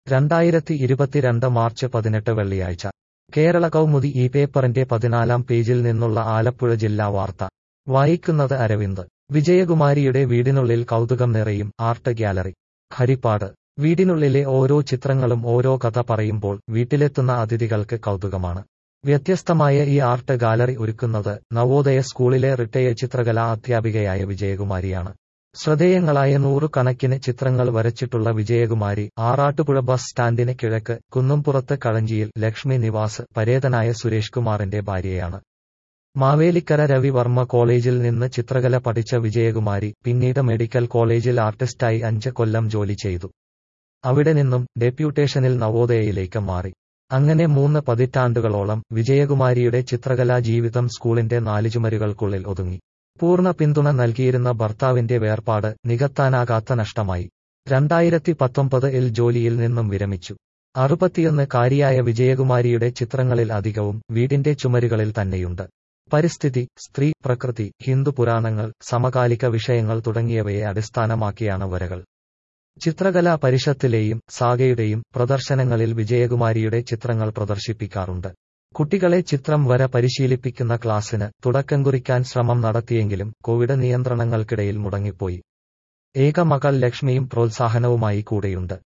രണ്ടായിരത്തി ഇരുപത്തിരണ്ട് മാർച്ച് പതിനെട്ട് വെള്ളിയാഴ്ച കേരള കൗമുദി ഈ പേപ്പറിന്റെ പതിനാലാം പേജിൽ നിന്നുള്ള ആലപ്പുഴ ജില്ലാ വാർത്ത വായിക്കുന്നത് അരവിന്ദ് വിജയകുമാരിയുടെ വീടിനുള്ളിൽ കൗതുകം നിറയും ആർട്ട് ഗ്യാലറി ഹരിപ്പാട് വീടിനുള്ളിലെ ഓരോ ചിത്രങ്ങളും ഓരോ കഥ പറയുമ്പോൾ വീട്ടിലെത്തുന്ന അതിഥികൾക്ക് കൗതുകമാണ് വ്യത്യസ്തമായ ഈ ആർട്ട് ഗാലറി ഒരുക്കുന്നത് നവോദയ സ്കൂളിലെ റിട്ടയർഡ് ചിത്രകലാ അധ്യാപികയായ വിജയകുമാരിയാണ് ശ്രദ്ധേയങ്ങളായ നൂറുകണക്കിന് ചിത്രങ്ങൾ വരച്ചിട്ടുള്ള വിജയകുമാരി ആറാട്ടുപുഴ ബസ് സ്റ്റാൻഡിന് കിഴക്ക് കുന്നുംപുറത്ത് കളഞ്ചിയിൽ ലക്ഷ്മി നിവാസ് പരേതനായ സുരേഷ് കുമാറിന്റെ ഭാര്യയാണ് മാവേലിക്കര രവിവർമ്മ കോളേജിൽ നിന്ന് ചിത്രകല പഠിച്ച വിജയകുമാരി പിന്നീട് മെഡിക്കൽ കോളേജിൽ ആർട്ടിസ്റ്റായി അഞ്ച് കൊല്ലം ജോലി ചെയ്തു അവിടെ നിന്നും ഡെപ്യൂട്ടേഷനിൽ നവോദയയിലേക്ക് മാറി അങ്ങനെ മൂന്ന് പതിറ്റാണ്ടുകളോളം വിജയകുമാരിയുടെ ചിത്രകലാ ജീവിതം സ്കൂളിന്റെ നാലുചുമരുകൾക്കുള്ളിൽ ഒതുങ്ങി പൂർണ്ണ പിന്തുണ നൽകിയിരുന്ന ഭർത്താവിന്റെ വേർപാട് നികത്താനാകാത്ത നഷ്ടമായി രണ്ടായിരത്തി പത്തൊമ്പതിൽ ജോലിയിൽ നിന്നും വിരമിച്ചു അറുപത്തിയൊന്ന് കാരിയായ വിജയകുമാരിയുടെ ചിത്രങ്ങളിൽ അധികവും വീടിന്റെ ചുമരുകളിൽ തന്നെയുണ്ട് പരിസ്ഥിതി സ്ത്രീ പ്രകൃതി ഹിന്ദു പുരാണങ്ങൾ സമകാലിക വിഷയങ്ങൾ തുടങ്ങിയവയെ അടിസ്ഥാനമാക്കിയാണ് വരകൾ ചിത്രകലാ പരിഷത്തിലെയും സാഗയുടെയും പ്രദർശനങ്ങളിൽ വിജയകുമാരിയുടെ ചിത്രങ്ങൾ പ്രദർശിപ്പിക്കാറുണ്ട് കുട്ടികളെ ചിത്രം വര പരിശീലിപ്പിക്കുന്ന ക്ലാസ്സിന് തുടക്കം കുറിക്കാൻ ശ്രമം നടത്തിയെങ്കിലും കോവിഡ് നിയന്ത്രണങ്ങൾക്കിടയിൽ മുടങ്ങിപ്പോയി ഏക മകൾ ലക്ഷ്മിയും പ്രോത്സാഹനവുമായി കൂടെയുണ്ട്